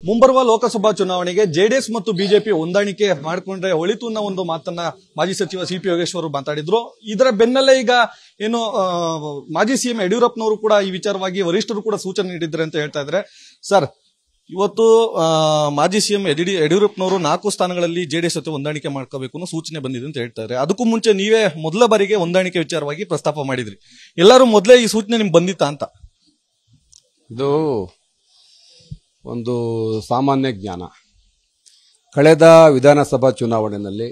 ಮುಂಬರುವ ಲೋಕಸಭಾ ಚುನಾವಣೆಗೆ ಜೆಡಿಎಸ್ ಮತ್ತು ಬಿಜೆಪಿ ಹೊಂದಾಣಿಕೆ ಮಾಡಿಕೊಂಡ್ರೆ ಒಳಿತು ಅನ್ನೋ ಒಂದು ಮಾತನ್ನ ಮಾಜಿ ಸಚಿವ ಸಿ ಪಿ ಯೋಗೇಶ್ವರ್ ಮಾತಾಡಿದ್ರು ಇದರ ಬೆನ್ನಲ್ಲೇ ಈಗ ಏನು ಆ, ಮಾಜಿ ಸಿಎಂ ಯಡಿಯೂರಪ್ಪನವರು ಕೂಡ ಈ ವಿಚಾರವಾಗಿ ವರಿಷ್ಠರು ಕೂಡ ಸೂಚನೆ ನೀಡಿದ್ದಾರೆ ಅಂತ ಹೇಳ್ತಾ ಇದ್ದಾರೆ ಸರ್ ಇವತ್ತು ಆ, ಮಾಜಿ ಸಿಎಂ ಯಡಿಯೂರಪ್ಪನವರು ನಾಲ್ಕು ಸ್ಥಾನಗಳಲ್ಲಿ ಜೆಡಿಎಸ್ ಜೊತೆ ಹೊಂದಾಣಿಕೆ ಮಾಡ್ಕೋಬೇಕು ಅನ್ನೋ ಸೂಚನೆ ಬಂದಿದೆ ಅಂತ ಹೇಳ್ತಾ ಇದ್ದಾರೆ ಅದಕ್ಕೂ ಮುಂಚೆ ನೀವೇ ಮೊದಲ ಬಾರಿಗೆ ಹೊಂದಾಣಿಕೆ ವಿಚಾರವಾಗಿ ಪ್ರಸ್ತಾಪ ಮಾಡಿದ್ರಿ ಎಲ್ಲರೂ ಮೊದಲೇ ಈ ಸೂಚನೆ ನಿಮ್ಗೆ ಬಂದಿತ್ತಾ ಅಂತ ಇದು ಒಂದು ಸಾಮಾನ್ಯ ಜ್ಞಾನ ಕಳೆದ ವಿಧಾನಸಭಾ ಚುನಾವಣೆಯಲ್ಲಿ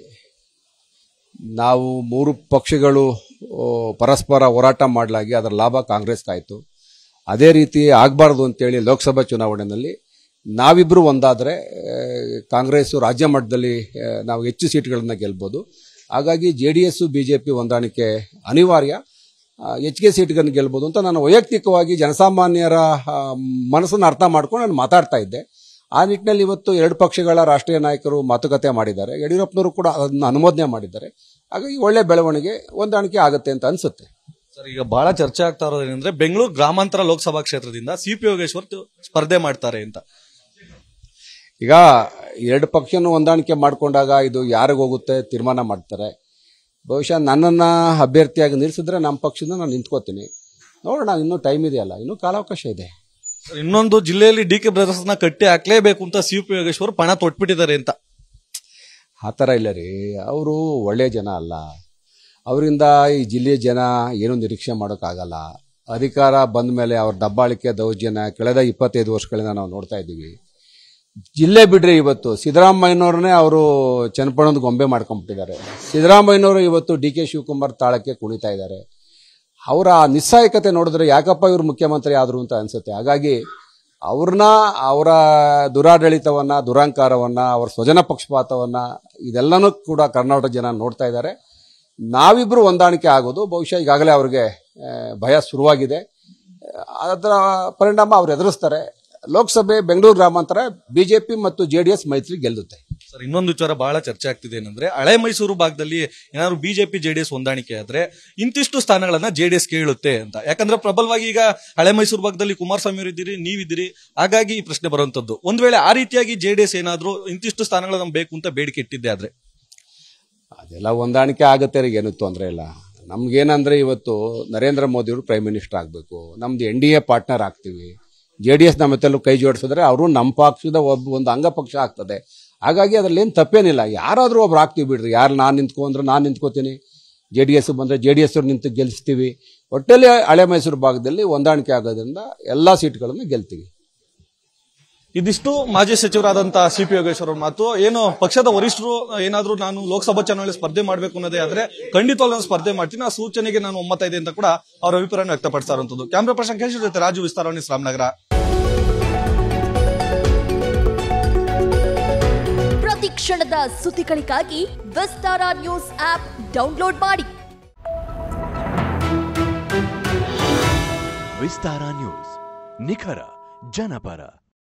ನಾವು ಮೂರು ಪಕ್ಷಗಳು ಓ, ಪರಸ್ಪರ ಹೋರಾಟ ಮಾಡಲಾಗಿ ಅದರ ಲಾಭ ಕಾಂಗ್ರೆಸ್ಗಾಯಿತು ಅದೇ ರೀತಿ ಆಗಬಾರ್ದು ಅಂತೇಳಿ ಲೋಕಸಭಾ ಚುನಾವಣೆಯಲ್ಲಿ ನಾವಿಬ್ಬರು ಒಂದಾದರೆ ಕಾಂಗ್ರೆಸ್ಸು ರಾಜ್ಯ ಮಟ್ಟದಲ್ಲಿ ಆ, ನಾವು ಹೆಚ್ಚು ಸೀಟ್ಗಳನ್ನು ಗೆಲ್ಬೋದು ಹಾಗಾಗಿ J D S B J P ಹೊಂದಾಣಿಕೆ ಅನಿವಾರ್ಯ ಆ, ಹೆಚ್ಚಿಗೆ ಸೀಟ್ಗಳನ್ನು ಗೆಲ್ಬೋದು ಅಂತ ನಾನು ವೈಯಕ್ತಿಕವಾಗಿ ಜನಸಾಮಾನ್ಯರ ಆ, ಮನಸ್ಸನ್ನು ಅರ್ಥ ಮಾಡ್ಕೊಂಡು ನಾನು ಮಾತಾಡ್ತಾ ಇದ್ದೆ ಆ ನಿಟ್ಟಿನಲ್ಲಿ ಇವತ್ತು ಎರಡು ಪಕ್ಷಗಳ ರಾಷ್ಟ್ರೀಯ ನಾಯಕರು ಮಾತುಕತೆ ಮಾಡಿದ್ದಾರೆ ಯಡಿಯೂರಪ್ಪನವರು ಕೂಡ ಅದನ್ನು ಅನುಮೋದನೆ ಮಾಡಿದ್ದಾರೆ ಹಾಗಾಗಿ ಒಳ್ಳೆ ಬೆಳವಣಿಗೆ ಹೊಂದಾಣಿಕೆ ಆಗುತ್ತೆ ಅಂತ ಅನ್ಸುತ್ತೆ ಸರ್ ಈಗ ಬಹಳ ಚರ್ಚೆ ಆಗ್ತಾ ಇರೋದೇನೆಂದ್ರೆ ಬೆಂಗಳೂರು ಗ್ರಾಮಾಂತರ ಲೋಕಸಭಾ ಕ್ಷೇತ್ರದಿಂದ ಸಿ ಪಿ ಯೋಗೇಶ್ವರ್ ತು- ಸ್ಪರ್ಧೆ ಮಾಡ್ತಾರೆ ಅಂತ ಈಗ ಎರಡು ಪಕ್ಷನೂ ಹೊಂದಾಣಿಕೆ ಮಾಡಿಕೊಂಡಾಗ ಇದು ಯಾರಿಗೆ ಹೋಗುತ್ತೆ ತೀರ್ಮಾನ ಮಾಡ್ತಾರೆ ಬಹುಶಃ ನನ್ನನ್ನು ಅಭ್ಯರ್ಥಿಯಾಗಿ ನಿಲ್ಲಿಸಿದ್ರೆ ನಮ್ಮ ಪಕ್ಷದಿಂದ ನಾನು ನಿಂತ್ಕೋತೀನಿ ನೋಡೋಣ ಇನ್ನೂ ಟೈಮ್ ಇದೆಯಲ್ಲ ಇನ್ನೂ ಕಾಲಾವಕಾಶ ಇದೆ ಸರ್, ಇನ್ನೊಂದು ಜಿಲ್ಲೆಯಲ್ಲಿ ಡಿ ಕೆ ಬ್ರದರ್ಸ್ ನ ಕಟ್ಟಿ ಹಾಕ್ಲೇಬೇಕು ಅಂತ ಸಿ ಪಿ ಯೋಗೇಶ್ವರ್ ಪಣ ತೊಟ್ಬಿಟ್ಟಿದ್ದಾರೆ ಅಂತ ಆ ಥರ ಇಲ್ಲ ರೀ ಅವರು ಒಳ್ಳೆಯ ಜನ ಅಲ್ಲ ಅವರಿಂದ ಈ ಜಿಲ್ಲೆಯ ಜನ ಏನೂ ನಿರೀಕ್ಷೆ ಮಾಡೋಕ್ಕಾಗಲ್ಲ ಅಧಿಕಾರ ಬಂದ ಮೇಲೆ ಅವ್ರ ದಬ್ಬಾಳಿಕೆ ದೌರ್ಜನ್ಯ ಕಳೆದ ಇಪ್ಪತ್ತೈದು ವರ್ಷಗಳಿಂದ ನಾವು ನೋಡ್ತಾ ಇದ್ದೀವಿ ಜಿಲ್ಲೆ ಬಿಡ್ರಿ ಇವತ್ತು ಸಿದ್ದರಾಮಯ್ಯನವ್ರನ್ನೇ ಅವರು ಚನ್ನಪಣ್ಣದ ಗೊಂಬೆ ಮಾಡ್ಕೊಂಡ್ಬಿಟ್ಟಿದ್ದಾರೆ ಸಿದ್ದರಾಮಯ್ಯನವರು ಇವತ್ತು ಡಿ ಕೆ ಶಿವಕುಮಾರ್ ತಾಳಕ್ಕೆ ಕುಣಿತಾ ಇದ್ದಾರೆ ಅವರ ಆ ನಿಸ್ಸಹಾಯಕತೆ ನೋಡಿದ್ರೆ ಯಾಕಪ್ಪ ಇವರು ಮುಖ್ಯಮಂತ್ರಿ ಆದರು ಅಂತ ಅನ್ಸುತ್ತೆ ಹಾಗಾಗಿ ಅವ್ರನ್ನ ಅವರ ದುರಾಡಳಿತವನ್ನ ದುರಂಕಾರವನ್ನ ಅವರ ಸ್ವಜನ ಪಕ್ಷಪಾತವನ್ನ ಇದೆಲ್ಲನೂ ಕೂಡ ಕರ್ನಾಟಕ ಜನ ನೋಡ್ತಾ ಇದ್ದಾರೆ ನಾವಿಬ್ರು ಹೊಂದಾಣಿಕೆ ಆಗೋದು ಬಹುಶಃ ಈಗಾಗಲೇ ಅವ್ರಿಗೆ ಆ, ಭಯ ಶುರುವಾಗಿದೆ ಅದರ ಪರಿಣಾಮ ಅವ್ರು ಎದುರಿಸ್ತಾರೆ ಲೋಕಸಭೆ ಬೆಂಗಳೂರು ಗ್ರಾಮಾಂತರ ಬಿಜೆಪಿ ಮತ್ತು ಜೆ ಡಿ ಎಸ್ ಮೈತ್ರಿ ಗೆಲ್ಲುತ್ತೆ ಸರ್ ಇನ್ನೊಂದು ವಿಚಾರ ಬಹಳ ಚರ್ಚೆ ಆಗ್ತಿದೆ ಏನಂದ್ರೆ ಹಳೆ ಮೈಸೂರು ಭಾಗದಲ್ಲಿ ಏನಾದ್ರು ಬಿಜೆಪಿ ಜೆಡಿಎಸ್ ಹೊಂದಾಣಿಕೆ ಆದ್ರೆ ಇಂತಿಷ್ಟು ಸ್ಥಾನಗಳನ್ನ ಜೆಡಿಎಸ್ ಕೇಳುತ್ತೆ ಅಂತ ಯಾಕಂದ್ರೆ ಪ್ರಬಲವಾಗಿ ಈಗ ಹಳೆ ಮೈಸೂರು ಭಾಗದಲ್ಲಿ ಕುಮಾರಸ್ವಾಮಿ ಅವರು ಇದ್ದೀರಿ ನೀವಿದ್ದೀರಿ ಹಾಗಾಗಿ ಈ ಪ್ರಶ್ನೆ ಬರುವಂತದ್ದು ಒಂದ್ ವೇಳೆ ಆ ರೀತಿಯಾಗಿ ಜೆಡಿಎಸ್ ಏನಾದ್ರು ಇಂತಿಷ್ಟು ಸ್ಥಾನಗಳು ನಮ್ಗೆ ಬೇಕು ಅಂತ ಬೇಡಿಕೆ ಇಟ್ಟಿದ್ದೆ ಆದ್ರೆ ಅದೆಲ್ಲ ಹೊಂದಾಣಿಕೆ ಆಗುತ್ತೆ ರೀ ಏನೂ ತೊಂದರೆ ಇಲ್ಲ ನಮ್ಗೇನಂದ್ರೆ ಇವತ್ತು ನರೇಂದ್ರ ಮೋದಿಯವರು ಪ್ರೈಮ್ ಮಿನಿಸ್ಟರ್ ಆಗಬೇಕು ನಮ್ದು ಎನ್ ಡಿ ಎ ಪಾರ್ಟ್ನರ್ ಆಗ್ತೀವಿ ಜೆ ಡಿ ಎಸ್ ನಮ್ಮ ಜೊತೆಲೂ ಕೈ ಜೋಡಿಸಿದ್ರೆ ಅವರು ನಮ್ಮ ಪಕ್ಷದ ಒಬ್ಬ ಒಂದು ಅಂಗಪಕ್ಷ ಆಗ್ತದೆ ಹಾಗಾಗಿ ಅದ್ರಲ್ಲಿ ಏನು ತಪ್ಪೇನಿಲ್ಲ ಯಾರಾದರೂ ಒಬ್ರು ಆಗ್ತೀವಿ ಬಿಡ್ರಿ ಯಾರು ನಾನು ನಿಂತ್ಕೊ ಅಂದ್ರೆ ನಾನು ನಿಂತ್ಕೋತೀನಿ ಜೆ ಡಿ ಎಸ್ ಬಂದರೆ ಜೆ ಡಿ ಎಸ್ ಅವ್ರು ನಿಂತು ಗೆಲ್ಲಿಸ್ತೀವಿ ಒಟ್ಟಲ್ಲಿ ಹಳೆ ಮೈಸೂರು ಭಾಗದಲ್ಲಿ ಹೊಂದಾಣಿಕೆ ಆಗೋದ್ರಿಂದ ಎಲ್ಲ ಸೀಟ್ಗಳನ್ನು ಗೆಲ್ತೀವಿ ಇದಿಷ್ಟು ಮಾಜಿ ಸಚಿವರಾದಂತಹ ಸಿ ಪಿ ಯೋಗೇಶ್ವರ ಅವ್ರ ಮಾತು ಏನು ಪಕ್ಷದ ವರಿಷ್ಠರು ಏನಾದ್ರೂ ನಾನು ಲೋಕಸಭಾ ಚುನಾವಣೆ ಸ್ಪರ್ಧೆ ಮಾಡಬೇಕು ಅನ್ನೋದೇ ಆದ್ರೆ ಖಂಡಿತವಾಗ್ಲೂ ನಾನು ಸ್ಪರ್ಧೆ ಮಾಡ್ತೀನಿ ಆ ಸೂಚನೆಗೆ ನಾನು ಒಮ್ಮತ ಇದೆ ಅಂತ ಕೂಡ ಅವರ ಅಭಿಪ್ರಾಯ ವ್ಯಕ್ತಪಡಿಸ್ತಾ ಇರುವಂತದ್ದು ಕ್ಯಾಮ್ರಾ ಪರ್ಸನ್ ಕೇಶವ್ ಜೊತೆ ರಾಜು ವಿಸ್ತಾರವಾಣಿ ರಾಮನಗರ ಪ್ರತಿ ಕ್ಷಣದ ಸುದ್ದಿಗಳಿಗಾಗಿ ವಿಸ್ತಾರ ನ್ಯೂಸ್ ಆಪ್ ಡೌನ್ಲೋಡ್ ಮಾಡಿ ವಿಸ್ತಾರ ನ್ಯೂಸ್ ನಿಖರ ಜನಪರ